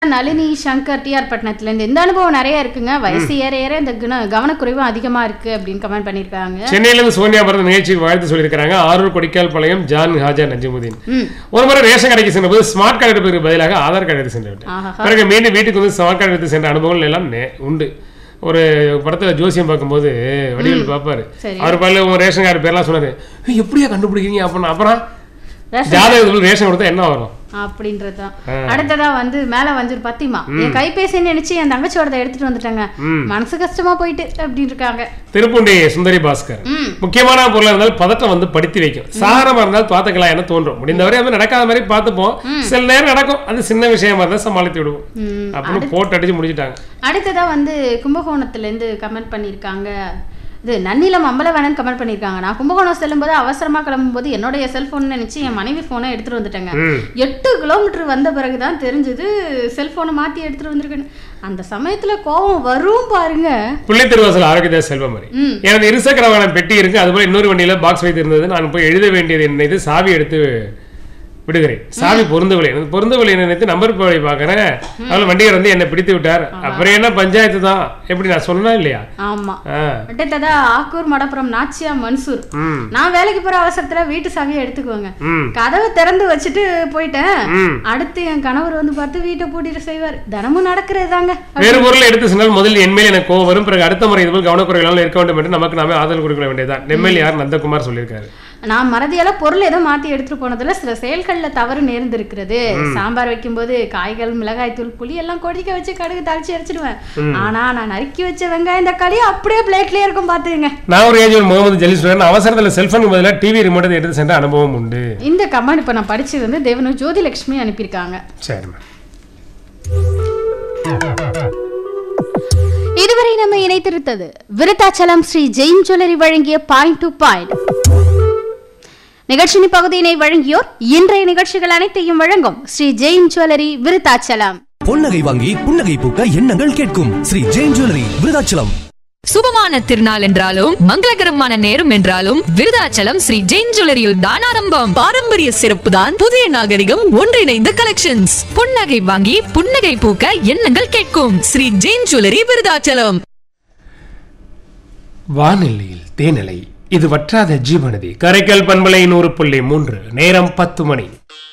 Nalini Shankar TR பட்டணத்துலேருந்து இந்த அனுபவம் நிறைய இருக்குங்க வயசு ஏற ஏற இந்த குண கவனக்குறைவும் அதிகமா இருக்கு அப்படின்னு கமெண்ட் பண்ணியிருக்காங்க சென்னையிலிருந்து சோனியா பிறந்த நிகழ்ச்சிக்கு வாழ்த்து சொல்லியிருக்கிறாங்க ஆரூர் கொடிக்கால் பாளையம் ஜான் ஹாஜா நஜிமுதீன் ம் ஒரு முறை ரேஷன் கடைக்கு சென்றபோது ஸ்மார்ட் கார்டு எடுப்பதற்கு பதிலாக ஆதார் கார்டு எடுத்து சென்று விட்டேன் ஆஹா பிறகு மீண்டும் வீட்டுக்கு வந்து ஸ்மார்ட் கார்டு எடுத்து சென்ற அனுபவங்கள் எல்லாம் நே- உண்டு ஒரு படத்துல ஜோசியம் பார்க்கும்போது வடிவில் பார்ப்பாரு சரி. அவர் பல்ல உங்க ரேஷன் கார்டு பேர்லாம் சொன்னாரு "ஏய், எப்படியா கண்டுபிடிக்கிறீங்க அப்புறம் அப்புறம் ரேஷன் ஜாதகத்துல ரேஷன் கொடுத்தா என்ன வரும் அப்படின்றதுதான் ஆ. அடுத்ததா வந்து மேல வஞ்சூர் பத்திமா என் கைபேசி நினைச்சு என் தங்கச்சியோட எடுத்துட்டு வந்துட்டாங்க ம். மனசு கஷ்டமா போயிட்டு அப்படின்னு இருக்காங்க திருப்பூண்டி சுந்தரி பாஸ்கர் ம் முக்கியமான பொருளா இருந்தால் பதட்டம் வந்து படுத்தி வைக்கும் சாரமா இருந்தால் பார்த்துக்கலாம் என தோன்றும் முடிந்தவரை அது நடக்காத மாதிரி பார்த்துப்போம் சில நேரம் நடக்கும் அது சின்ன விஷயமா இருந்தால் சமாளித்து விடுவோம் ம். அப்படின்னு போட்டு அடிச்சு முடிச்சிட்டாங்க அடுத்ததா வந்து கும்பகோணத்துல இருந்து கமெண்ட் பண்ணியிருக்காங்க இது நன்னிலம் அம்பலவேணன் கமெண்ட் பண்ணியிருக்காங்க நான் கும்பகோணம் செல்லும்போது அவசரமா கிளம்பும்போது என்னுடைய செல்போன் நினைச்சு என் மனைவி போனை எடுத்துட்டு வந்துட்டேங்க ம். எட்டு கிலோமீட்டர் வந்த பிறகுதான் தெரிஞ்சது செல்போனை மாத்தி எடுத்துட்டு வந்திருக்கேன்னு அந்த சமயத்துல கோபம் வரும் பாருங்க பிள்ளை திருவாசல் ஆரோக்கியதா செல்வம் மாதிரி ம். எனது இருசக்கர வாகனம் பெட்டி இருக்கு அதுபோல இன்னொரு வண்டியில பாக்ஸ் வைத்து இருந்தது நான் போய் எழுத வேண்டியது என்ன இது சாவி எடுத்து விடுகிறேன் சாவி பொருந்தவில்லை எனக்கு பொருந்தவில்லை நினைத்து நம்பர் போய் பார்க்கறேன் அவள் வண்டியர் வந்து என்னை பிடித்து விட்டார் அப்புறம் என்ன பஞ்சாயத்து தான் எப்படி நான் சொன்னா இல்லையா ஆமா ஆ. அடுத்ததா ஆக்கூர் மடப்புறம் நாச்சியா மன்சூர் ம் நான் வேலைக்கு போற அவசரத்துல வீட்டு சாவியை எடுத்துக்குவேங்க ம் கதவை திறந்து வச்சுட்டு போயிட்டேன் ம் அடுத்து என் கணவர் வந்து பார்த்து வீட்டை பூட்டிட்டு செய்வார் தினமும் நடக்கிறது தாங்க வேறு பொருளை எடுத்து சென்றால் முதலில் என்மேல் எனக்கு கோவம் வரும் பிறகு அடுத்த முறை இதுபோல் கவனக்குறைகளால் இருக்க வேண்டும் என்று நமக்கு நாமே ஆதரவு கொடுக்க வேண்டியதுதான் நெம்மெல் யார் நந்தகுமார் சொல்லியிருக்காரு நான் மறதியால பொருள் ஏதோ மாத்தி எடுத்துட்டு போனதுல சில செயல்கள்ல தவறு நேர்ந்திருக்கிறது சாம்பார் வைக்கும்போது காய்கள் மிளகாய் தூள் புளி எல்லாம் கொதிக்க வச்சு கடுகு தாளிச்சு அரைச்சிடுவேன் ஆனா நான் நறுக்கி வச்ச வெங்காயம் தக்காளி அப்படியே பிளேட்லயே இருக்கும் பாத்துங்க நான் ஒரு ஏஜ் முகமது ஜலீல் சொல்றேன் அவசரத்தில் செல்போனுக்கு பதிலாக டிவி ரிமோட்டை எடுத்து சென்ற அனுபவம் உண்டு இந்த கமெண்ட் இப்ப நான் படிச்சது வந்து தேவனு ஜோதிலட்சுமி அனுப்பியிருக்காங்க சரிம்மா இதுவரை நம்ம இணைத்திருத்தது விருத்தாச்சலம் ஸ்ரீ ஜெயின் ஜுவல்லரி வழங்கிய பாயிண்ட் டு பாயிண்ட் நிகழ்ச்சியின் பகுதியினை வழங்கியோர் இன்றைய நிகழ்ச்சிகள் அனைத்தையும் வழங்கும் ஸ்ரீ ஜெயின் ஜுவல்லரி விருத்தாச்சலம் பொன்னகை வாங்கி புன்னகை பூக்க எண்ணங்கள் கேட்கும் ஸ்ரீ ஜெயின் ஜுவல்லரி விருதாச்சலம் சுபமான திருநாள் என்றாலும் மங்களகரமான நேரம் என்றாலும் விருதாச்சலம் ஸ்ரீ ஜெயின் ஜுவல்லரியில் தான் ஆரம்பம் பாரம்பரிய சிறப்பு தான் புதிய நாகரிகம் ஒன்றிணைந்த கலெக்ஷன்ஸ் புன்னகை வாங்கி புன்னகை பூக்க எண்ணங்கள் கேட்கும் ஸ்ரீ ஜெயின் ஜுவல்லரி விருதாச்சலம் வானிலையில் தேனிலை இது வற்றாத ஜீவனதி கரைக்கல் பண்பலை நூறு புள்ளி மூன்று நேரம் பத்து மணி